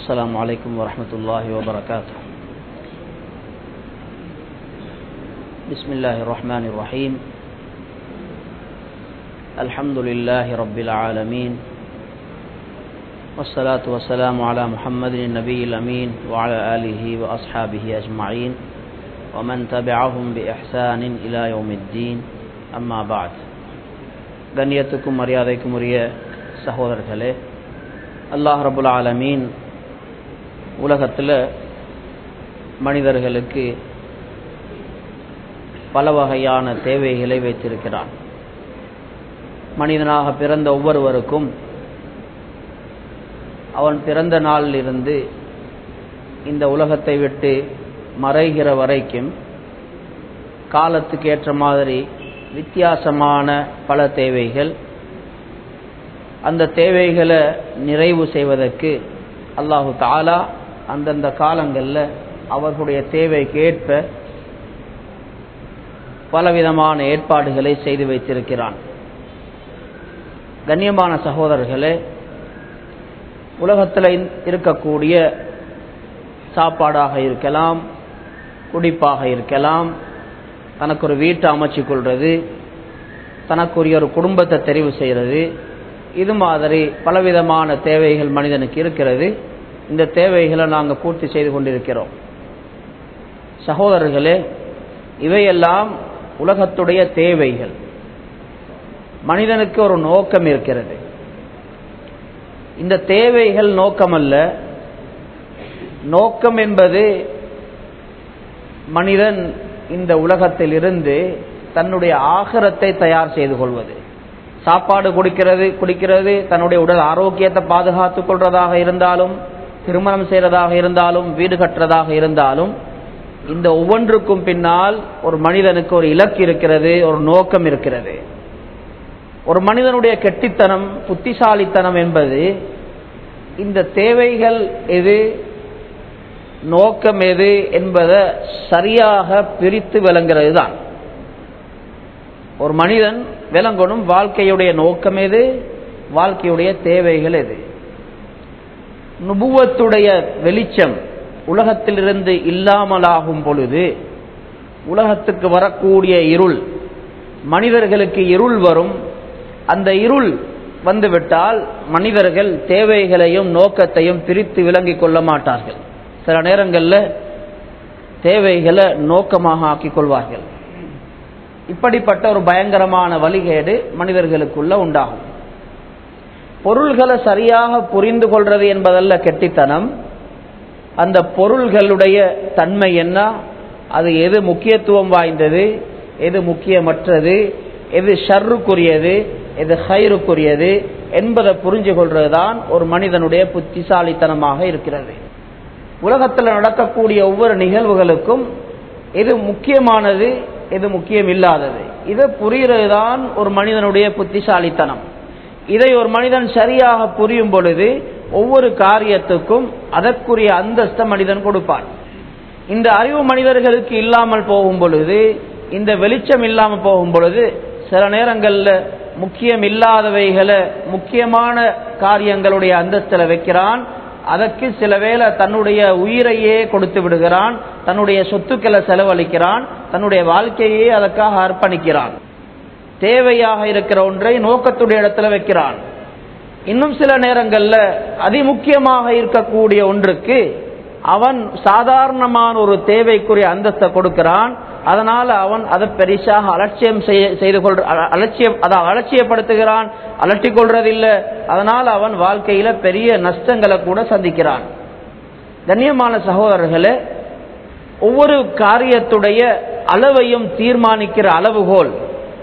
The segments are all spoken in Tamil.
السلام عليكم ورحمة الله وبركاته بسم الله الرحمن الرحيم الحمد لله رب العالمين والصلاة والسلام على محمد النبي الأمين وعلى آله وأصحابه أجمعين ومن تبعهم بإحسان إلى يوم الدين أما بعد கண்ணியத்துக்கும் மரியாதைக்கும் உரிய சகோதரர்களே அல்லாஹ் ரபுல் ஆலமீன் உலகத்தில் மனிதர்களுக்கு பல வகையான தேவைகளை வைத்திருக்கிறான் மனிதனாக பிறந்த ஒவ்வொருவருக்கும் அவன் பிறந்த நாளிலிருந்து இந்த உலகத்தை விட்டு மறைகிற வரைக்கும் காலத்துக்கு ஏற்ற மாதிரி வித்தியாசமான பல தேவைகள் அந்த தேவைகளை நிறைவு செய்வதற்கு அல்லாஹு தாலா அந்தந்த காலங்களில் அவர்களுடைய தேவைக்கு ஏற்ப பலவிதமான ஏற்பாடுகளை செய்து வைத்திருக்கிறான் கண்ணியமான சகோதரர்களே உலகத்தில் இருக்கக்கூடிய சாப்பாடாக இருக்கலாம் குடிப்பாக இருக்கலாம் தனக்கு ஒரு வீட்டை அமைச்சு கொள்வது தனக்குரிய ஒரு குடும்பத்தை தெரிவு செய்கிறது இது மாதிரி பலவிதமான தேவைகள் மனிதனுக்கு இருக்கிறது இந்த தேவைகளை நாங்கள் பூர்த்தி செய்து கொண்டிருக்கிறோம் சகோதரர்களே இவையெல்லாம் உலகத்துடைய தேவைகள் மனிதனுக்கு ஒரு நோக்கம் இருக்கிறது இந்த தேவைகள் நோக்கமல்ல நோக்கம் என்பது மனிதன் இந்த உலகத்தில் இருந்து தன்னுடைய ஆகரத்தை தயார் செய்து கொள்வது சாப்பாடு குடிக்கிறது குடிக்கிறது தன்னுடைய உடல் ஆரோக்கியத்தை பாதுகாத்துக் கொள்றதாக இருந்தாலும் திருமணம் செய்யறதாக இருந்தாலும் வீடு கட்டுறதாக இருந்தாலும் இந்த ஒவ்வொன்றுக்கும் பின்னால் ஒரு மனிதனுக்கு ஒரு இலக்கு இருக்கிறது ஒரு நோக்கம் இருக்கிறது ஒரு மனிதனுடைய கெட்டித்தனம் புத்திசாலித்தனம் என்பது இந்த தேவைகள் எது நோக்கம் எது என்பதை சரியாக பிரித்து விளங்குறது தான் ஒரு மனிதன் விளங்கணும் வாழ்க்கையுடைய நோக்கம் எது வாழ்க்கையுடைய தேவைகள் எது நுபுவத்துடைய வெளிச்சம் உலகத்திலிருந்து இல்லாமலாகும் பொழுது உலகத்துக்கு வரக்கூடிய இருள் மனிதர்களுக்கு இருள் வரும் அந்த இருள் வந்துவிட்டால் மனிதர்கள் தேவைகளையும் நோக்கத்தையும் பிரித்து விளங்கிக் கொள்ள மாட்டார்கள் சில நேரங்களில் தேவைகளை நோக்கமாக ஆக்கிக் கொள்வார்கள் இப்படிப்பட்ட ஒரு பயங்கரமான வழிகேடு மனிதர்களுக்குள்ள உண்டாகும் பொருள்களை சரியாக புரிந்து கொள்றது என்பதல்ல கெட்டித்தனம் அந்த பொருள்களுடைய தன்மை என்ன அது எது முக்கியத்துவம் வாய்ந்தது எது முக்கியமற்றது எது ஷர்ருக்குரியது எது ஹைருக்குரியது என்பதை புரிஞ்சு கொள்றதுதான் ஒரு மனிதனுடைய புத்திசாலித்தனமாக இருக்கிறது உலகத்தில் நடக்கக்கூடிய ஒவ்வொரு நிகழ்வுகளுக்கும் எது முக்கியமானது எது முக்கியம் இல்லாதது இதை புரிகிறது தான் ஒரு மனிதனுடைய புத்திசாலித்தனம் இதை ஒரு மனிதன் சரியாக புரியும் பொழுது ஒவ்வொரு காரியத்துக்கும் அதற்குரிய அந்தஸ்த மனிதன் கொடுப்பான் இந்த அறிவு மனிதர்களுக்கு இல்லாமல் போகும் பொழுது இந்த வெளிச்சம் இல்லாமல் போகும் பொழுது சில நேரங்களில் முக்கியம் இல்லாதவைகளை முக்கியமான காரியங்களுடைய அந்தஸ்தில் வைக்கிறான் அதற்கு சில வேளை தன்னுடைய உயிரையே கொடுத்து விடுகிறான் தன்னுடைய சொத்துக்களை செலவழிக்கிறான் தன்னுடைய வாழ்க்கையே அதற்காக அர்ப்பணிக்கிறான் தேவையாக இருக்கிற ஒன்றை நோக்கத்துடைய இடத்துல வைக்கிறான் இன்னும் சில நேரங்களில் அதிமுக்கியமாக இருக்கக்கூடிய ஒன்றுக்கு அவன் சாதாரணமான ஒரு தேவைக்குரிய அந்தஸ்தை கொடுக்கிறான் அதனால அவன் அதை பெரிசாக அலட்சியம் செய்து கொள் அலட்சியம் அதை அலட்சியப்படுத்துகிறான் அலட்டி கொள்றதில்லை அதனால அவன் வாழ்க்கையில பெரிய நஷ்டங்களை கூட சந்திக்கிறான் கண்ணியமான சகோதரர்களே ஒவ்வொரு காரியத்துடைய அளவையும் தீர்மானிக்கிற அளவுகோல்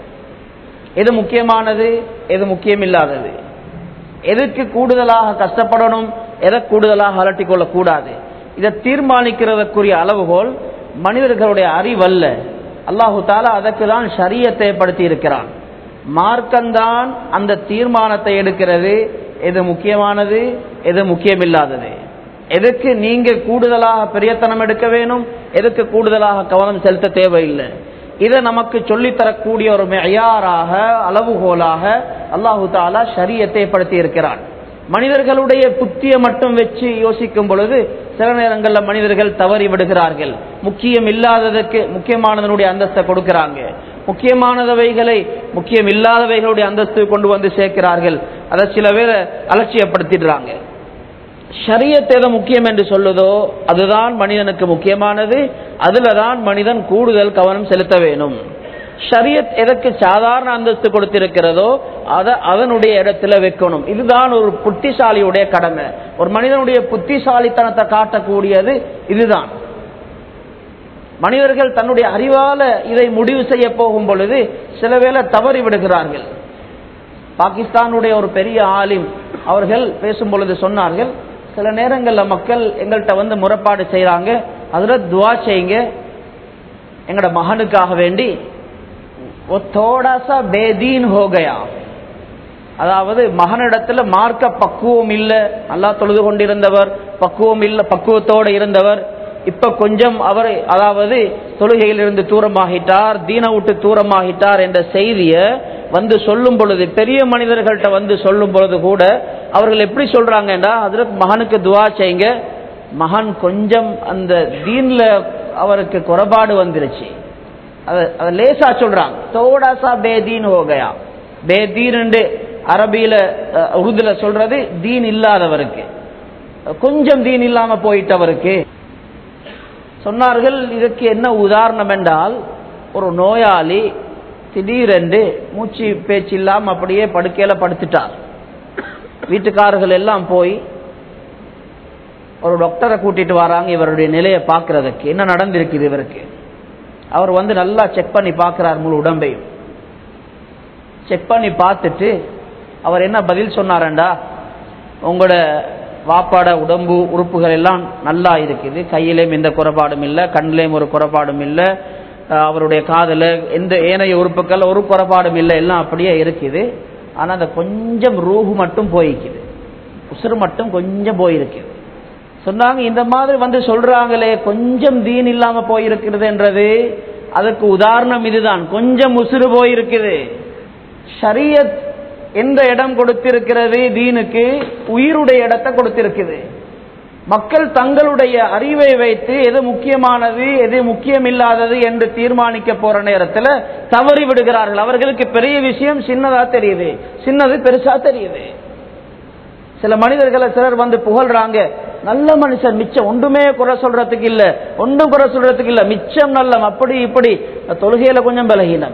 எது முக்கியமானது எது முக்கியமில்லாதது எதுக்கு கூடுதலாக கஷ்டப்படணும் எதை கூடுதலாக அலட்டிக் கொள்ளக்கூடாது இதை தீர்மானிக்கிறதுக்குரிய அளவுகோல் மனிதர்களுடைய அறிவல்ல அல்லாஹு தாலா அதற்கு தான் சரியத்தை ஏற்படுத்தி இருக்கிறான் மார்க்கந்தான் அந்த தீர்மானத்தை எடுக்கிறது எது முக்கியமானது எது முக்கியமில்லாதது எதுக்கு நீங்க கூடுதலாக பெரியத்தனம் எடுக்க வேணும் எதுக்கு கூடுதலாக கவனம் செலுத்த தேவையில்லை இதை நமக்கு சொல்லித்தரக்கூடிய ஒரு மெயாராக அளவுகோலாக அல்லாஹு தாலா ஷரியத்தை படுத்தி இருக்கிறான் மனிதர்களுடைய புத்தியை மட்டும் வச்சு யோசிக்கும் பொழுது சில நேரங்களில் மனிதர்கள் தவறி விடுகிறார்கள் முக்கியம் இல்லாததுக்கு முக்கியமானதனுடைய அந்தஸ்தை கொடுக்கிறாங்க முக்கியமானதவைகளை முக்கியம் இல்லாதவைகளுடைய அந்தஸ்து கொண்டு வந்து சேர்க்கிறார்கள் அதை சில பேரை அலட்சியப்படுத்திடுறாங்க ஷரியத் எதை முக்கியம் என்று சொல்லுதோ அதுதான் மனிதனுக்கு முக்கியமானது அதுல தான் மனிதன் கூடுதல் கவனம் செலுத்த வேணும் ஷரியத் எதற்கு சாதாரண அந்தஸ்து கொடுத்திருக்கிறதோ அதை அதனுடைய இடத்துல வைக்கணும் இதுதான் ஒரு புத்திசாலியுடைய கடமை ஒரு மனிதனுடைய புத்திசாலித்தனத்தை காட்டக்கூடியது இதுதான் மனிதர்கள் தன்னுடைய அறிவால இதை முடிவு செய்ய போகும் பொழுது சில வேளை தவறி விடுகிறார்கள் பாகிஸ்தானுடைய ஒரு பெரிய ஆலிம் அவர்கள் பேசும் பொழுது சொன்னார்கள் சில நேரங்களில் மக்கள் எங்கள்கிட்ட வந்து முறைப்பாடு செய்கிறாங்க அதில் துவா செய்யுங்க எங்களோட மகனுக்காக வேண்டி ஒரு தோடாசா பேதீன் ஹோகயா அதாவது மகனிடத்துல மார்க்க பக்குவம் இல்லை நல்லா தொழுது கொண்டிருந்தவர் பக்குவம் இல்லை பக்குவத்தோடு இருந்தவர் இப்ப கொஞ்சம் அவர் அதாவது தொழுகையிலிருந்து தூரமாகிட்டார் தீன விட்டு தூரமாகிட்டார் என்ற செய்திய வந்து சொல்லும் பொழுது பெரிய மனிதர்கள்ட்ட வந்து சொல்லும் பொழுது கூட அவர்கள் எப்படி சொல்றாங்கடா ஹதரத் மகனுக்கு துவா செய்யுங்க மகன் கொஞ்சம் அந்த தீன்ல அவருக்கு குறைபாடு வந்துருச்சு அதை அதை லேசா சொல்றாங்க தோடாசா பேதீன் ஹோகயா பேதீன் அரபியில அஹ், உருதுல சொல்றது தீன் இல்லாதவருக்கு கொஞ்சம் தீன் இல்லாம போயிட்டவருக்கு சொன்னார்கள் இதற்கு என்ன உதாரணம் என்றால் ஒரு நோயாளி திடீரென்று மூச்சு பேச்சு இல்லாம அப்படியே படுக்கையில படுத்துட்டார் வீட்டுக்காரர்கள் எல்லாம் போய் ஒரு டாக்டரை கூட்டிட்டு வராங்க இவருடைய நிலையை பார்க்கறதுக்கு என்ன நடந்திருக்குது இவருக்கு அவர் வந்து நல்லா செக் பண்ணி பார்க்கிறார் முழு உடம்பையும் செக் பண்ணி பார்த்துட்டு அவர் என்ன பதில் சொன்னாரண்டா உங்களோட வாப்பாட உடம்பு உறுப்புகள் எல்லாம் நல்லா இருக்குது கையிலேயும் எந்த குறைபாடும் இல்லை கண்ணிலேயும் ஒரு குறைபாடும் இல்லை அஹ் அவருடைய காதுல எந்த ஏனைய உறுப்புகள் ஒரு குறைபாடும் இல்லை எல்லாம் அப்படியே இருக்குது ஆனா அந்த கொஞ்சம் ரூஹு மட்டும் போயிருக்குது உசுறு மட்டும் கொஞ்சம் போயிருக்குது சொன்னாங்க இந்த மாதிரி வந்து சொல்றாங்களே கொஞ்சம் தீன் இல்லாம போயிருக்கிறதுன்றது அதுக்கு உதாரணம் இதுதான் கொஞ்சம் உசுறு போயிருக்குது ஷரியத் எந்த இடம் கொடுத்திருக்கிறது தீனுக்கு உயிருடைய இடத்தை கொடுத்திருக்குது மக்கள் தங்களுடைய அறிவை வைத்து எது முக்கியமானது எது முக்கியம் இல்லாதது என்று தீர்மானிக்க போற நேரத்தில் தவறி விடுகிறார்கள் அவர்களுக்கு பெரிய விஷயம் சின்னதா தெரியுது சின்னது பெருசா தெரியுது சில மனிதர்களை சிலர் வந்து புகழ்றாங்க நல்ல மனுஷன் மிச்சம் ஒன்றுமே குறை சொல்றதுக்கு இல்ல ஒன்றும் குறை சொல்றதுக்கு இல்ல மிச்சம் நல்லம் அப்படி இப்படி தொழுகையில கொஞ்சம் பலகீனம்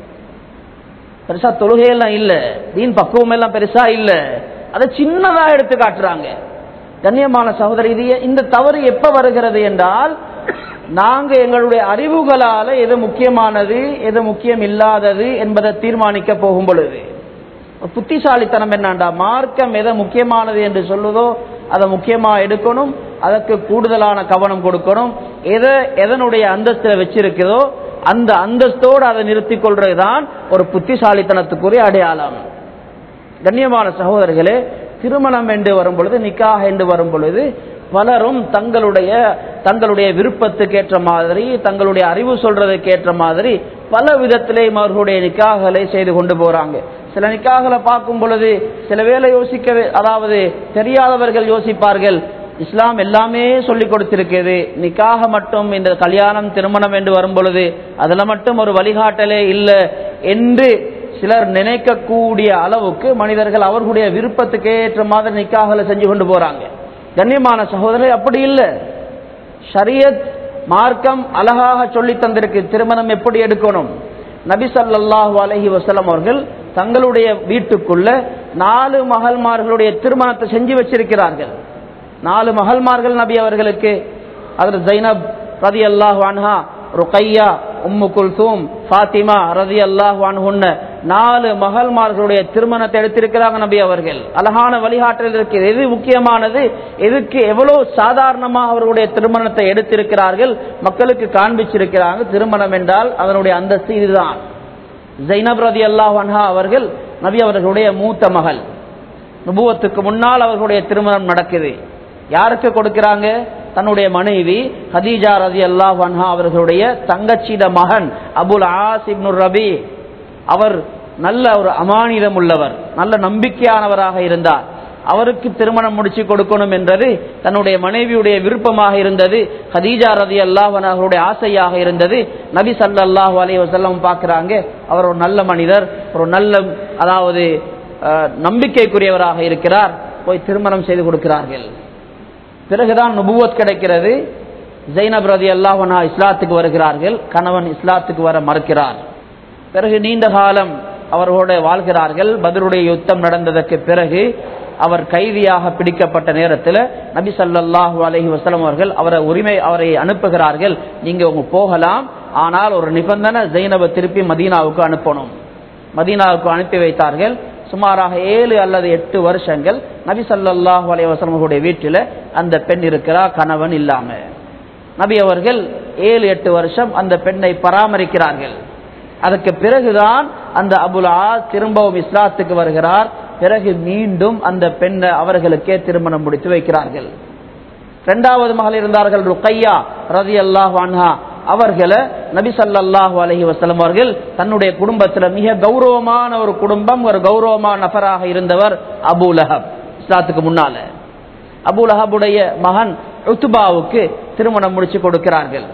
பெருசா தொழுகையெல்லாம் இல்ல தீன் பக்குவம் எல்லாம் பெருசா இல்ல அதை சின்னதா எடுத்து காட்டுறாங்க கண்ணியமான சகோதரி இது இந்த தவறு எப்ப வருகிறது என்றால் நாங்க எங்களுடைய அறிவுகளால எது முக்கியமானது எது முக்கியம் இல்லாதது என்பதை தீர்மானிக்க போகும் பொழுது புத்திசாலித்தனம் என்னண்டா மார்க்கம் எதை முக்கியமானது என்று சொல்லுதோ அதை முக்கியமா எடுக்கணும் அதற்கு கூடுதலான கவனம் கொடுக்கணும் எதை எதனுடைய அந்தஸ்தில் வச்சிருக்குதோ அந்த அந்தஸ்தோடு அதை நிறுத்திக் கொள்றதுதான் ஒரு புத்திசாலித்தனத்துக்குரிய அடையாளம் கண்ணியமான சகோதரர்களே திருமணம் என்று வரும் பொழுது நிக்காக என்று வரும் பொழுது பலரும் தங்களுடைய தங்களுடைய விருப்பத்துக்கு ஏற்ற மாதிரி தங்களுடைய அறிவு சொல்றதுக்கு ஏற்ற மாதிரி பல விதத்திலேயும் அவர்களுடைய நிக்காகலை செய்து கொண்டு போறாங்க சில நிக்காகலை பார்க்கும் பொழுது சில வேலை யோசிக்க அதாவது தெரியாதவர்கள் யோசிப்பார்கள் இஸ்லாம் எல்லாமே சொல்லிக் கொடுத்திருக்கிறது நிக்காக மட்டும் இந்த கல்யாணம் திருமணம் என்று வரும் பொழுது அதுல மட்டும் ஒரு வழிகாட்டலே இல்லை என்று சிலர் நினைக்கக்கூடிய அளவுக்கு மனிதர்கள் அவர்களுடைய விருப்பத்துக்கு ஏற்ற மாதிரி நிக்காகலை செஞ்சு கொண்டு போறாங்க கண்ணியமான சகோதரர் அப்படி இல்லை ஷரியத் மார்க்கம் அழகாக சொல்லி தந்திருக்கு திருமணம் எப்படி எடுக்கணும் நபி ஸல்லல்லாஹு அலைஹி வஸல்லம் அவர்கள் தங்களுடைய வீட்டுக்குள்ள நாலு மகள்மார்களுடைய திருமணத்தை செஞ்சு வச்சிருக்கிறார்கள் நாலு மகள்மார்கள் நபி அவர்களுக்கு அதில் ஜைனப் ரதி அல்லாஹ் அன்ஹா ருக்கையா உம்மு குல்தூம் ஃபாத்திமா ரதி அல்லாஹ் அன்ஹுன்ன நாலு மகள்மார்களுடைய திருமணத்தை எடுத்திருக்கிறாங்க நபி அவர்கள் அழகான வழிகாட்டல் இருக்கிறது எது முக்கியமானது எதுக்கு எவ்வளவு சாதாரணமாக அவர்களுடைய திருமணத்தை எடுத்திருக்கிறார்கள் மக்களுக்கு காண்பிச்சிருக்கிறாங்க திருமணம் என்றால் அதனுடைய அந்தஸ்து இதுதான் ஜைனப் ரதி அல்லாஹ் அன்ஹா அவர்கள் நபி அவர்களுடைய மூத்த மகள் நுபுவத்துக்கு முன்னால் அவர்களுடைய திருமணம் நடக்குது யாருக்கு கொடுக்கிறாங்க தன்னுடைய மனைவி ஹதீஜா ரதி அல்லாஹ் அன்ஹா அவர்களுடைய தங்கச்சிட மகன் அபுல் ஆசிப் ரபி அவர் நல்ல ஒரு அமானிதம் உள்ளவர் நல்ல நம்பிக்கையானவராக இருந்தார் அவருக்கு திருமணம் முடிச்சு கொடுக்கணும் என்றது தன்னுடைய மனைவியுடைய விருப்பமாக இருந்தது ஹதீஜா ரதி அல்லாஹன் அவருடைய ஆசையாக இருந்தது நபி சல்லாஹூ அலி வசல்லம் பார்க்கிறாங்க அவர் ஒரு நல்ல மனிதர் ஒரு நல்ல அதாவது அஹ், நம்பிக்கைக்குரியவராக இருக்கிறார் போய் திருமணம் செய்து கொடுக்கிறார்கள் பிறகுதான் நுபுவத் கிடைக்கிறது ஜைனப் ரதி அல்லாஹனா இஸ்லாத்துக்கு வருகிறார்கள் கணவன் இஸ்லாத்துக்கு வர மறுக்கிறார் பிறகு நீண்ட காலம் அவர்களோட வாழ்கிறார்கள் பதருடைய யுத்தம் நடந்ததற்கு பிறகு அவர் கைதியாக பிடிக்கப்பட்ட நேரத்தில் நபி ஸல்லல்லாஹு அலைஹி வஸல்லம் அவர்கள் அவரை உரிமை அவரை அனுப்புகிறார்கள் நீங்க உங்க போகலாம் ஆனால் ஒரு நிபந்தனை ஜெயினபை திருப்பி மதீனாவுக்கு அனுப்பணும் மதீனாவுக்கு அனுப்பி வைத்தார்கள் சுமாராக ஏழு அல்லது எட்டு வருஷங்கள் நபி ஸல்லல்லாஹு அலைஹி வஸல்லம் அவர்களுடைய வீட்டில் அந்த பெண் இருக்கிறார் கணவன் இல்லாம நபி அவர்கள் ஏழு எட்டு வருஷம் அந்த பெண்ணை பராமரிக்கிறார்கள் அதற்கு பிறகுதான் அந்த அபுல் ஆஸ் திரும்பவும் இஸ்லாத்துக்கு வருகிறார் பிறகு மீண்டும் அந்த பெண்ணை அவர்களுக்கே திருமணம் முடித்து வைக்கிறார்கள் இரண்டாவது மகள் இருந்தார்கள் ருக்கையா ரதி அல்லாஹ் அன்ஹா அவர்களை நபி ஸல்லல்லாஹு அலைஹி வஸல்லம் அவர்கள் தன்னுடைய குடும்பத்தில் மிக கௌரவமான ஒரு குடும்பம் ஒரு கௌரவமான நபராக இருந்தவர் அபூ லஹப் இஸ்லாத்துக்கு முன்னால அபூ லஹபுடைய மகன் உத்துபாவுக்கு திருமணம் முடிச்சு கொடுக்கிறார்கள்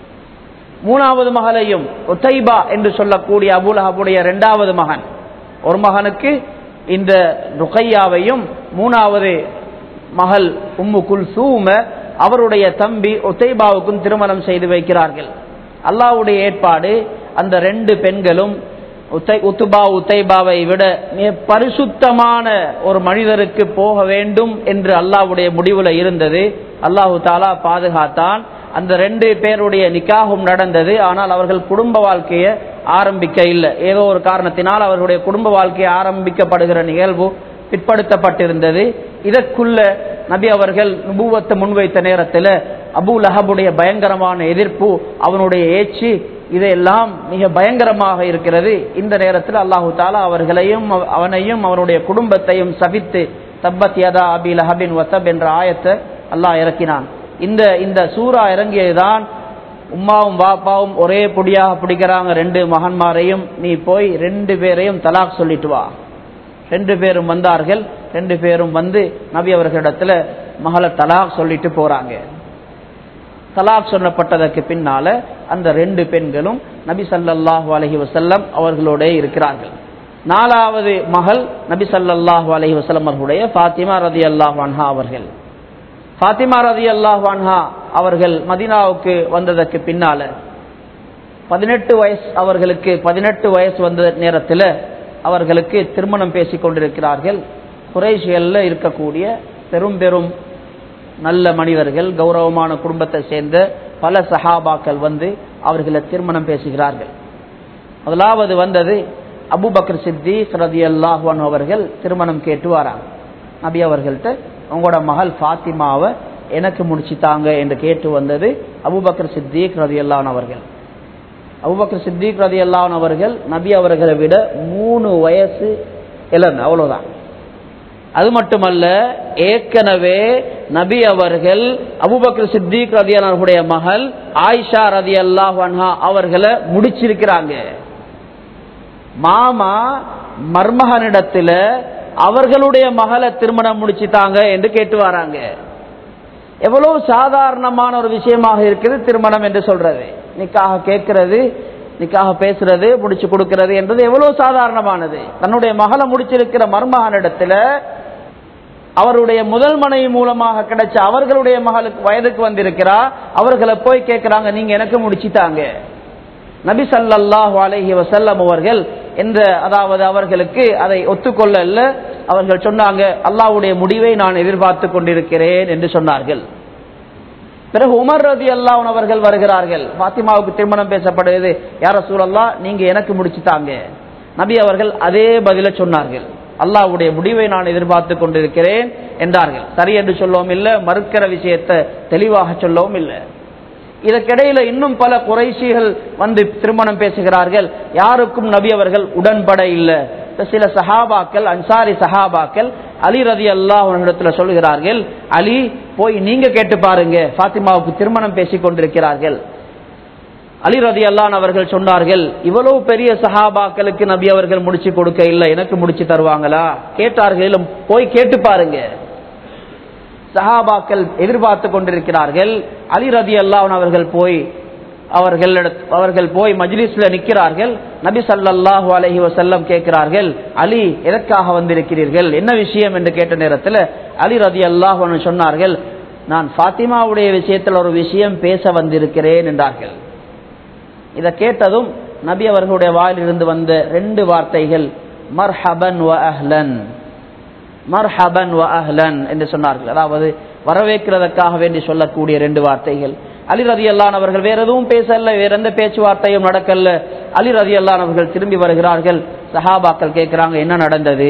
மூணாவது மகளையும் உத்தைபா என்று சொல்லக்கூடிய அபுலஹபுடைய இரண்டாவது மகன் ஒரு மகனுக்கு இந்த ருக்கையாவையும் மூணாவது மகள் உம்மு குல்சூம அவருடைய தம்பி உத்தைபாவுக்கும் திருமணம் செய்து வைக்கிறார்கள் அல்லாவுடைய ஏற்பாடு அந்த ரெண்டு பெண்களும் உத்தை உத்துபா உத்தைபாவை விட மிக பரிசுத்தமான ஒரு மனிதருக்கு போக வேண்டும் என்று அல்லாவுடைய முடிவுல இருந்தது அல்லாஹு தாலா பாதுகாத்தான் அந்த ரெண்டு பேருடைய நிக்காகும் நடந்தது ஆனால் அவர்கள் குடும்ப வாழ்க்கையை ஆரம்பிக்க இல்லை ஏதோ ஒரு காரணத்தினால் அவர்களுடைய குடும்ப வாழ்க்கையை ஆரம்பிக்கப்படுகிற நிகழ்வு பிற்படுத்தப்பட்டிருந்தது இதற்குள்ள நபி அவர்கள் நுபுவத்தை முன்வைத்த நேரத்தில் அபு லஹபுடைய பயங்கரமான எதிர்ப்பு அவனுடைய ஏச்சு இதையெல்லாம் மிக பயங்கரமாக இருக்கிறது இந்த நேரத்தில் அல்லாஹு தாலா அவர்களையும் அவனையும் அவனுடைய குடும்பத்தையும் சபித்து தப்பத் யதா அபி லஹபின் வசப் என்ற ஆயத்தை அல்லாஹ் இறக்கினான் இந்த இந்த சூறா இறங்கியதுதான் உம்மாவும் பாப்பாவும் ஒரே பொடியாக பிடிக்கிறாங்க ரெண்டு மகன்மாரையும் நீ போய் ரெண்டு பேரையும் தலாக் சொல்லிட்டு வா ரெண்டு பேரும் வந்தார்கள் ரெண்டு பேரும் வந்து நபி அவர்களிடத்துல மகளை தலாக் சொல்லிட்டு போறாங்க தலாக் சொல்லப்பட்டதற்கு பின்னால அந்த ரெண்டு பெண்களும் நபி சல்லல்லாஹு அலஹி வசல்லம் அவர்களோட இருக்கிறார்கள் நாலாவது மகள் நபி சல்லல்லாஹு அலஹி வசல்லம் அவர்களுடைய ஃபாத்திமா ரதி அல்லாஹ் அன்ஹா அவர்கள் ஃபாத்திமா ரதி அல்லாஹ் அன்ஹா அவர்கள் மதினாவுக்கு வந்ததற்கு பின்னால பதினெட்டு வயசு அவர்களுக்கு பதினெட்டு வயசு வந்த நேரத்தில் அவர்களுக்கு திருமணம் பேசிக் கொண்டிருக்கிறார்கள் குறைஷியல்ல இருக்கக்கூடிய பெரும் பெரும் நல்ல மனிதர்கள் கௌரவமான குடும்பத்தை சேர்ந்த பல சஹாபாக்கள் வந்து அவர்களை திருமணம் பேசுகிறார்கள் முதலாவது வந்தது அபுபக்கர் சித்திக் ரதி அல்லாஹான் அவர்கள் திருமணம் கேட்டு வராங்க நபி அவர்கள்ட்ட உங்களோட மகள் ஃபாத்திமாவை எனக்கு முடிச்சுத்தாங்க என்று கேட்டு வந்தது அபுபக்கர் சித்திக் ரதி அல்லான் அவர்கள் அபுபக்கர் சித்திக் ரதி அல்லான் அவர்கள் நபி அவர்களை விட மூணு வயசு இளம் அவ்வளவுதான் அது மட்டுமல்ல ஏற்கனவே நபி அவர்கள் அபுபக்கர் சித்திக் ரதி அவர்களுடைய மகள் ஆயிஷா ரதி அல்லாஹா அவர்களை முடிச்சிருக்கிறாங்க மாமா மர்மகனிடத்துல அவர்களுடைய மகளை திருமணம் முடிச்சுட்டாங்க என்று கேட்டு வராங்க எவ்வளவு சாதாரணமான ஒரு விஷயமாக இருக்குது திருமணம் என்று சொல்றது நிக்காக கேட்கிறது நிக்காக பேசுறது முடிச்சு கொடுக்கிறது என்றது எவ்வளவு சாதாரணமானது தன்னுடைய மகளை முடிச்சிருக்கிற மர்மகனிடத்துல அவருடைய முதல் மனைவி மூலமாக கிடைச்ச அவர்களுடைய மகளுக்கு வயதுக்கு வந்திருக்கிறா அவர்களை போய் கேட்கிறாங்க நீங்க எனக்கு முடிச்சுட்டாங்க நபி சல்லாஹு அலஹி வசல்லம் அவர்கள் என்ற அதாவது அவர்களுக்கு அதை ஒத்துக்கொள்ள அவர்கள் சொன்னாங்க அல்லாவுடைய முடிவை நான் எதிர்பார்த்து கொண்டிருக்கிறேன் என்று சொன்னார்கள் பிறகு உமர் ரதி அல்லாஹ் அவர்கள் வருகிறார்கள் பாத்திமாவுக்கு திருமணம் பேசப்படுவது யார சூழல்லா நீங்க எனக்கு முடிச்சுட்டாங்க நபி அவர்கள் அதே பதில சொன்னார்கள் அல்லாவுடைய முடிவை நான் எதிர்பார்த்து கொண்டிருக்கிறேன் என்றார்கள் சரி என்று சொல்லவும் இல்லை மறுக்கிற விஷயத்தை தெளிவாக சொல்லவும் இல்லை இதற்கிடையில இன்னும் பல குறைசிகள் வந்து திருமணம் பேசுகிறார்கள் யாருக்கும் நபி அவர்கள் உடன்பட இல்லை சில சஹாபாக்கள் அன்சாரி சஹாபாக்கள் அலி ரதி அல்லாஹிடத்துல சொல்லுகிறார்கள் அலி போய் நீங்க கேட்டு பாருங்க பாத்திமாவுக்கு திருமணம் பேசிக் கொண்டிருக்கிறார்கள் அலி ரதி அல்லான் அவர்கள் சொன்னார்கள் இவ்வளவு பெரிய சஹாபாக்களுக்கு நபி அவர்கள் முடிச்சு கொடுக்க இல்லை எனக்கு முடிச்சு தருவாங்களா கேட்டார்கள் "இல்ல, போய் கேட்டு பாருங்க சஹாபாக்கள் எதிர்பார்த்து கொண்டிருக்கிறார்கள் அலி ரதி அல்லான் அவர்கள் போய் அவர்கள் அவர்கள் போய் மஜ்லிஸ்ல நிற்கிறார்கள் நபி ஸல்லல்லாஹு அலைஹி வஸல்லம் கேட்கிறார்கள் அலி எதற்காக வந்திருக்கிறீர்கள் என்ன விஷயம் என்று கேட்ட நேரத்தில் அலி ரதி அல்லாஹ் சொன்னார்கள் நான் ஃபாத்திமாவுடைய விஷயத்தில் ஒரு விஷயம் பேச வந்திருக்கிறேன் என்றார்கள் இதை கேட்டதும் நபி அவர்களுடைய வாயிலிருந்து வந்த ரெண்டு வார்த்தைகள் மர்ஹபன் வ அஹ்லன் மர்ஹபன் வ அஹ்லன் என்று சொன்னார்கள் அதாவது வரவேற்கிறதற்காக வேண்டி சொல்லக்கூடிய ரெண்டு வார்த்தைகள் அலி ரதி அல்லான் அவர்கள் வேற எதுவும் பேசல வேற எந்த பேச்சுவார்த்தையும் நடக்கல அலி ரதி அல்லான் அவர்கள் திரும்பி வருகிறார்கள் சஹாபாக்கள் கேட்கிறாங்க என்ன நடந்தது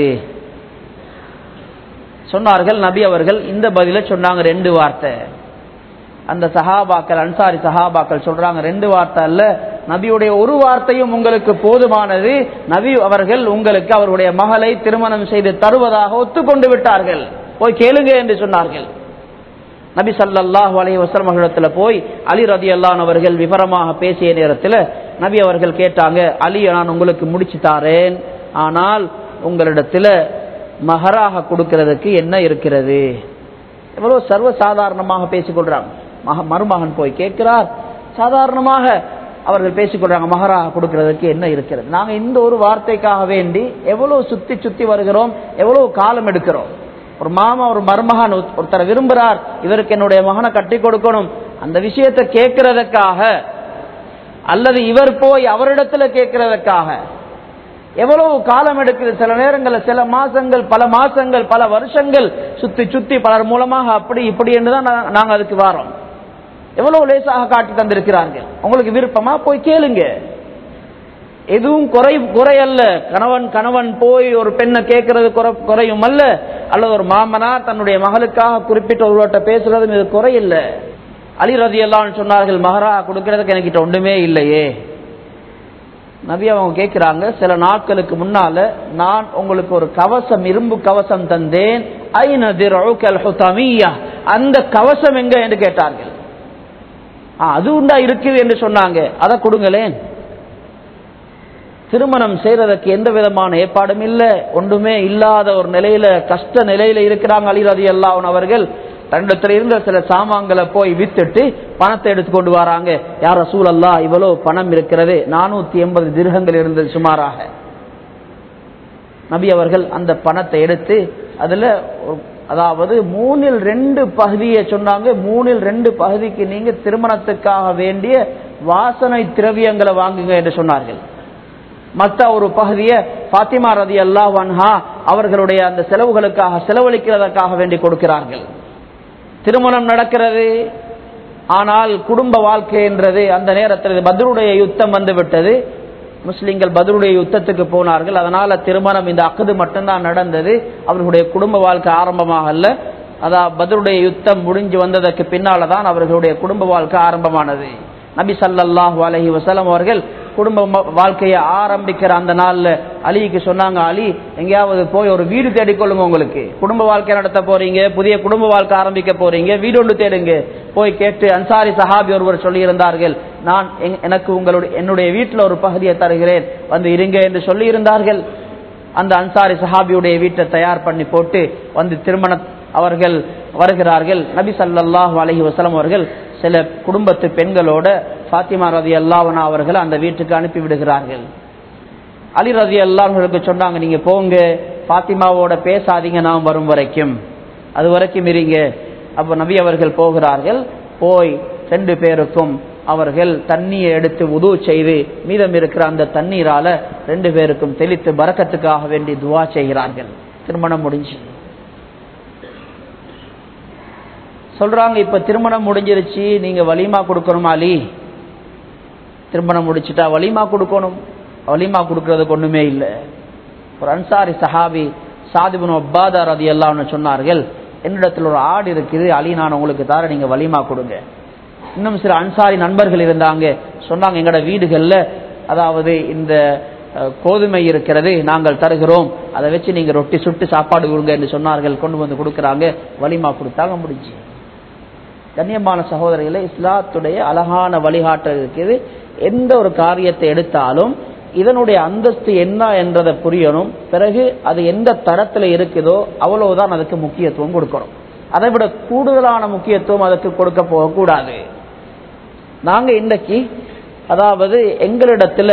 சொன்னார்கள் நபி அவர்கள் இந்த பதில சொன்னாங்க ரெண்டு வார்த்தை அந்த சஹாபாக்கள் அன்சாரி சஹாபாக்கள் சொல்றாங்க ரெண்டு வார்த்தை அல்ல நபியுடைய ஒரு வார்த்தையும் உங்களுக்கு போதுமானது நபி அவர்கள் உங்களுக்கு அவருடைய மகளை திருமணம் செய்து தருவதாக ஒத்துக்கொண்டு விட்டார்கள் போய் கேளுங்க என்று சொன்னார்கள் நபி ஸல்லல்லாஹு அலைஹி வஸல்லம் அவர்களிடத்துல போய் அலி ரதியல்லான் அவர்கள் விவரமாக பேசிய நேரத்தில் நபி அவர்கள் கேட்டாங்க அலி நான் உங்களுக்கு முடிச்சு தாரேன் ஆனால் உங்களிடத்துல மகராக கொடுக்கிறதுக்கு என்ன இருக்கிறது எவ்வளவு சர்வ சாதாரணமாக பேசிக்கொள்றாங்க மக- மருமகன் போய் கேட்கிறார் சாதாரணமாக அவர்கள் பேசிக்கொள்றாங்க மகராக கொடுக்கிறதுக்கு என்ன இருக்கிறது நாங்க இந்த ஒரு வார்த்தைக்காக வேண்டி எவ்வளவு சுத்தி சுத்தி வருகிறோம் எவ்வளவு காலம் எடுக்கிறோம் ஒரு மாமா ஒரு மருமகன் ஒருத்- ஒருத்தரை விரும்புறார் இவருக்கு என்னுடைய மகனை கட்டி கொடுக்கணும் அந்த விஷயத்தை கேட்கிறதுக்காக அல்லது இவர் போய் அவரிடத்துல கேட்கிறதுக்காக எவ்வளவு காலம் எடுக்குது சில நேரங்களில் சில மாசங்கள் பல மாசங்கள் பல வருஷங்கள் சுத்தி சுத்தி பலர் மூலமாக அப்படி இப்படி என்றுதான் நா- நாங்க அதுக்கு வாரோம் எவ்வளவு லேசாக காட்டி தந்திருக்கிறார்கள் உங்களுக்கு விருப்பமா போய் கேளுங்க எதுவும் குறை குறை அல்ல கணவன் கணவன் போய் ஒரு பெண்ணை கேட்கறது குறை- குறையும் அல்ல அல்லது ஒரு மாமனார் தன்னுடைய மகளுக்காக குறிப்பிட்ட ஒருவர்கிட்ட பேசுறதும் இது குறை இல்ல அலி ரதி எல்லாம் சொன்னார்கள் மகரா கொடுக்கறதுக்கு எனக்கிட்ட ஒன்றுமே இல்லையே நபி அவங்க கேட்கிறாங்க சில நாட்களுக்கு முன்னால நான் உங்களுக்கு ஒரு கவசம் இரும்பு கவசம் தந்தேன் ஐன திர்உகல் ஹுதமிய்யா. அந்த கவசம் எங்க என்று கேட்டார்கள் ஆ, அது உண்டா இருக்குது என்று சொன்னாங்க அதை கொடுங்களேன் திருமணம் செய்யறதுக்கு எந்த விதமான ஏற்பாடும் இல்ல ஒன்றுமே இல்லாத ஒரு நிலையில கஷ்ட நிலையில இருக்கிறாங்க அலிரதி அல்லாஹ் அவர்கள் தன்னிடத்துல இருந்த சில சாமான்களை போய் வித்துட்டு பணத்தை எடுத்துக்கொண்டு வராங்க யார் ரசூல் அல்லா இவ்வளவு பணம் இருக்கிறது நானூத்தி எண்பது திருகங்கள் இருந்தது சுமாராக நபி அவர்கள் அந்த பணத்தை எடுத்து அதுல ஒரு- அதாவது மூணில் ரெண்டு பகுதியை சொன்னாங்க மூணில் ரெண்டு பகுதிக்கு நீங்க திருமணத்துக்காக வேண்டிய வாசனை திரவியங்களை வாங்குங்க என்று சொன்னார்கள் மற்ற ஒரு பகுதியை பாத்திமா ரதி அல்லாஹ் அன்ஹா அவர்களுடைய அந்த செலவுகளுக்காக செலவழிக்கிறதற்காக வேண்டி கொடுக்கிறார்கள் திருமணம் நடக்கிறது ஆனால் குடும்ப வாழ்க்கை என்றது அந்த நேரத்தில் பத்ருடைய யுத்தம் வந்து விட்டது முஸ்லிம்கள் பத்ருடைய யுத்தத்துக்கு போனார்கள் அதனால திருமணம் இந்த அக்குது மட்டும்தான் நடந்தது அவர்களுடைய குடும்ப வாழ்க்கை ஆரம்பமாகல அதான் பத்ருடைய யுத்தம் முடிஞ்சு வந்ததற்கு பின்னால தான் அவர்களுடைய குடும்ப வாழ்க்கை ஆரம்பமானது நபி ஸல்லல்லாஹு அலைஹி வஸல்லம் அவர்கள் குடும்ப ம- வாழ்க்கையை ஆரம்பிக்கிற அந்த நாள்ல அலிக்கு சொன்னாங்க அலி எங்கேயாவது போய் ஒரு வீடு தேடிக்கொள்ளுங்க உங்களுக்கு குடும்ப வாழ்க்கை நடத்த போறீங்க புதிய குடும்ப வாழ்க்கை ஆரம்பிக்க போறீங்க வீடு ஒன்று தேடுங்க போய் கேட்டு அன்சாரி சஹாபி ஒருவர் சொல்லி இருந்தார்கள் நான் எங்க- எனக்கு உங்களுடைய என்னுடைய வீட்டில் ஒரு பகுதியை தருகிறேன் வந்து இருங்க என்று சொல்லி இருந்தார்கள் அந்த அன்சாரி சஹாபியுடைய வீட்டை தயார் பண்ணி போட்டு வந்து திருமண அவர்கள் வருகிறார்கள் நபி ஸல்லல்லாஹு அலைஹி வஸல்லம் அவர்கள் சில குடும்பத்து பெண்களோட ஃபாத்திமா ரதி அல்லாவனா அவர்கள் அந்த வீட்டுக்கு அனுப்பி விடுகிறார்கள் அலி ரதி அல்லாஹர்களுக்கு சொன்னாங்க நீங்க போங்க ஃபாத்திமாவோட பேசாதீங்க நாம் வரும் வரைக்கும் அது வரைக்கும் இருங்க அப்ப நபி அவர்கள் போகிறார்கள் போய் ரெண்டு பேருக்கும் அவர்கள் தண்ணியை எடுத்து உது செய்து மீதம் இருக்கிற அந்த தண்ணீரால ரெண்டு பேருக்கும் தெளித்து பறக்கத்துக்காக வேண்டி துவா செய்கிறார்கள் திருமணம் முடிஞ்சு சொல்றாங்க இப்ப திருமணம் முடிஞ்சிருச்சு நீங்க வலிமா கொடுக்கணுமா அலி திருமணம் முடிச்சுட்டா வலிமா கொடுக்கணும் வலிமா கொடுக்கறதுக்கு ஒண்ணுமே இல்லை ஒரு அன்சாரி சஹாபி சாதிபுன் ஒப்பாதா ரதி எல்லாம் சொன்னார்கள் என்னிடத்தில் ஒரு ஆடு இருக்குது அலி நான் உங்களுக்கு தர நீங்க வலிமா கொடுங்க இன்னும் சில அன்சாரி நண்பர்கள் இருந்தாங்க சொன்னாங்க எங்கட வீடுகள்ல அதாவது இந்த அஹ், கோதுமை இருக்கிறது நாங்கள் தருகிறோம் அதை வச்சு நீங்க ரொட்டி சுட்டு சாப்பாடு கொடுங்க என்று சொன்னார்கள் கொண்டு வந்து கொடுக்கறாங்க வலிமா கொடுத்தாங்க முடிஞ்சு கண்ணியமான சகோதரர்களே இஸ்லாத்துடைய அழகான வழிகாட்டல் இருக்குது எந்த ஒரு காரியத்தை எடுத்தாலும் இதனுடைய அந்தஸ்து என்ன என்றதை புரியணும் பிறகு அது எந்த தரத்தில் இருக்குதோ அவ்வளவுதான் அதுக்கு முக்கியத்துவம் கொடுக்கணும் அதை விட கூடுதலான முக்கியத்துவம் அதுக்கு கொடுக்க போகக்கூடாது நாங்க இன்றைக்கு அதாவது எங்களிடத்துல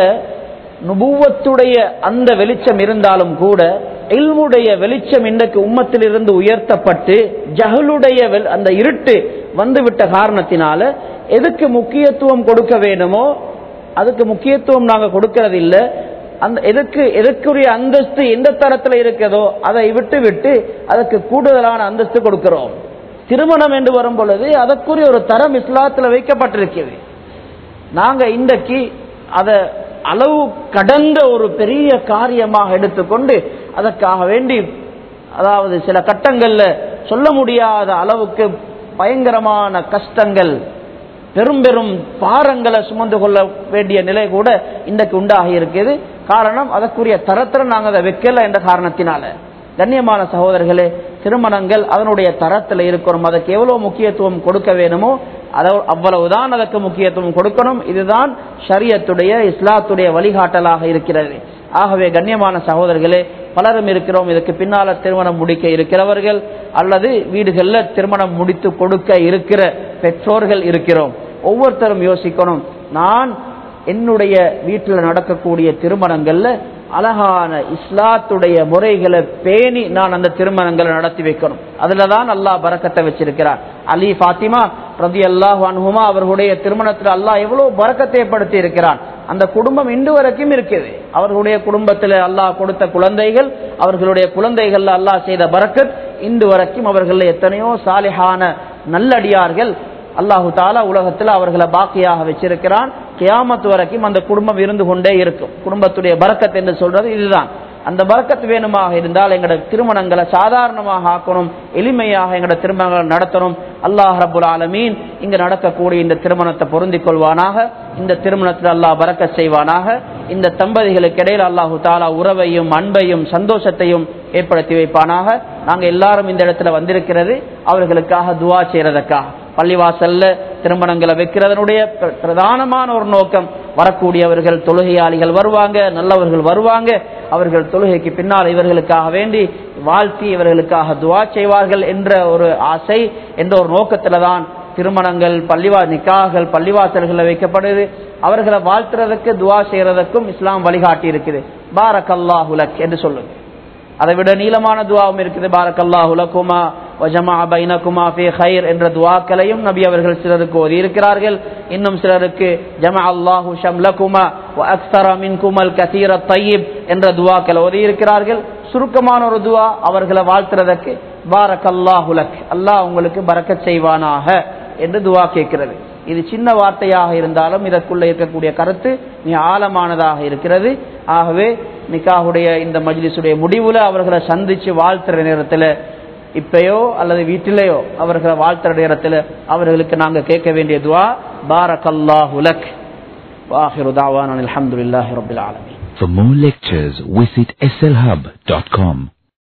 நுபுவத்துடைய அந்த வெளிச்சம் இருந்தாலும் கூட இல்முடைய வெளிச்சம் இன்றைக்கு உம்மத்திலிருந்து உயர்த்தப்பட்டு ஜஹலுடைய வெல்- அந்த இருட்டு வந்துவிட்ட காரணத்தினால எதுக்கு முக்கியத்துவம் கொடுக்க வேணுமோ அதுக்கு முக்கியத்துவம் நாங்க கொடுக்கறது இல்ல அந்த எதுக்கு எதுக்குரிய அந்தஸ்து எந்த தரத்துல இருக்கிறதோ அதை விட்டு விட்டு அதுக்கு கூடுதலான அந்தஸ்து கொடுக்கிறோம் திருமணம் என்று வரும் பொழுது அதற்குரிய ஒரு தரம் இஸ்லாத்துல வைக்கப்பட்டிருக்கிறது நாங்க இன்றைக்கு அத அளவு கடந்த ஒரு பெரிய காரியமாக எடுத்துக்கொண்டு அதற்காக வேண்டி அதாவது சில கட்டங்கள்ல சொல்ல முடியாத அளவுக்கு பயங்கரமான கஷ்டங்கள் பெரும் பெரும் பாரங்களை சுமந்து கொள்ள வேண்டிய நிலை கூட இன்றைக்கு உண்டாகி இருக்குது காரணம் அதற்குரிய தரத்தில் நாங்கள் அதை வைக்கல என்ற காரணத்தினால கண்ணியமான சகோதரர்களே திருமணங்கள் அதனுடைய தரத்தில் இருக்கணும் அதுக்கு எவ்வளவு முக்கியத்துவம் கொடுக்க வேணுமோ அத அவ்வளவுதான் அதற்கு முக்கியத்துவம் கொடுக்கணும் இதுதான் ஷரியத்துடைய இஸ்லாத்துடைய வழிகாட்டலாக இருக்கிறது ஆகவே கண்ணியமான சகோதரர்களே பலரும் இருக்கிறோம் இதுக்கு பின்னால திருமணம் முடிக்க இருக்கிறவர்கள் அல்லது வீடுகளில் திருமணம் முடித்து கொடுக்க இருக்கிற பெற்றோர்கள் இருக்கிறோம் ஒவ்வொருத்தரும் யோசிக்கணும் நான் என்னுடைய வீட்டில் நடக்கக்கூடிய திருமணங்கள்ல அழகான இஸ்லாத்துடைய முறைகளை பேணி நான் அந்த திருமணங்களை நடத்தி வைக்கணும் அதுலதான் அல்லாஹ் பறக்கத்தை வச்சிருக்கிறார் அலி ஃபாத்திமா ரதி அல்லாஹ் அனுகுமா அவர்களுடைய திருமணத்தில் அல்லாஹ் எவ்வளவு பறக்கத்தை ஏற்படுத்தி இருக்கிறான் அந்த குடும்பம் இன்று வரைக்கும் இருக்குது அவர்களுடைய குடும்பத்தில் அல்லாஹ் கொடுத்த குழந்தைகள் அவர்களுடைய குழந்தைகள் அல்லாஹ் செய்த பரக்கத் இன்று வரைக்கும் அவர்கள் எத்தனையோ சாலிஹான நல்லடியார்கள் அல்லாஹு தாலா உலகத்தில் அவர்களை பாக்கியாக வச்சிருக்கிறான் கியாமத்து வரைக்கும் அந்த குடும்பம் இருந்து கொண்டே இருக்கும் குடும்பத்துடைய பரக்கத் என்று சொல்றது இதுதான் அந்த பரக்கத் வேணுமாக இருந்தால் எங்களோட திருமணங்களை சாதாரணமாக ஆக்கணும் எளிமையாக எங்களோட திருமணங்களை நடத்தணும் அல்லாஹ் ரபுல் ஆலமீன் இங்க நடக்கக்கூடிய இந்த திருமணத்தை பொருந்திக் கொள்வானாக இந்த திருமணத்தில் அல்லாஹ் பறக்க செய்வானாக இந்த தம்பதிகளுக்கு இடையில் அல்லாஹு தாலா உறவையும் அன்பையும் சந்தோஷத்தையும் ஏற்படுத்தி வைப்பானாக நாங்க எல்லாரும் இந்த இடத்துல வந்திருக்கிறது அவர்களுக்காக துவா செய்யறதுக்காக பள்ளிவாசல்ல திருமணங்களை வைக்கிறதனுடைய பிர- பிரதானமான ஒரு நோக்கம் வரக்கூடியவர்கள் தொழுகையாளிகள் வருவாங்க நல்லவர்கள் வருவாங்க அவர்கள் தொழுகைக்கு பின்னால் இவர்களுக்காக வேண்டி வாழ்த்தி இவர்களுக்காக துவா செய்வார்கள் என்ற ஒரு ஆசை என்ற ஒரு நோக்கத்துல தான் திருமணங்கள் பள்ளிவா நிக்காகள் பள்ளிவாசல்களில் வைக்கப்படுது அவர்களை வாழ்த்துறதுக்கு துவா செய்யறதுக்கும் இஸ்லாம் வழிகாட்டி இருக்குது பாரக் அல்லாஹுலக் என்று சொல்லுங்க அதை விட நீளமான துவாவும் இருக்குது பாரக்கல்லாஹு லக்குமா வஜமா பைனகுமா ஃபி ஹைர் என்ற துவாக்களையும் நபி அவர்கள் சிலருக்கு ஓதி இருக்கிறார்கள் இன்னும் சிலருக்கு ஜமா அல்லாஹு ஷம்லகுமா வ அக்ஸர மின்குமல் கசீர தையிப் என்ற துவாக்களை ஓதி இருக்கிறார்கள் சுருக்கமான ஒரு துவா அவர்களை வாழ்த்துறதற்கு பாரக்கல்லாஹு லக் அல்லாஹ் உங்களுக்கு பரக்கத் செய்வானாக என்று துவா கேட்கிறது இது சின்ன வார்த்தையாக இருந்தாலும் இதற்குள்ள இருக்கக்கூடிய கருத்து மிக ஆழமானதாக இருக்கிறது ஆகவே நிக்காஹுடைய இந்த மஜ்லிஸுடைய முடிவுல அவர்களை சந்திச்சு வாழ்த்துற நேரத்துல இப்பயோ அல்லது வீட்டிலேயோ அவர்களை வாழ்த்துற நேரத்துல அவர்களுக்கு நாங்க கேட்க வேண்டிய துவா பாரக்கல்லாஹு லக் வாஹிரு தாவான் அல்ஹம்துலில்லாஹி ரப்பில் ஆலமீன் For more lectures, visit slhub.com.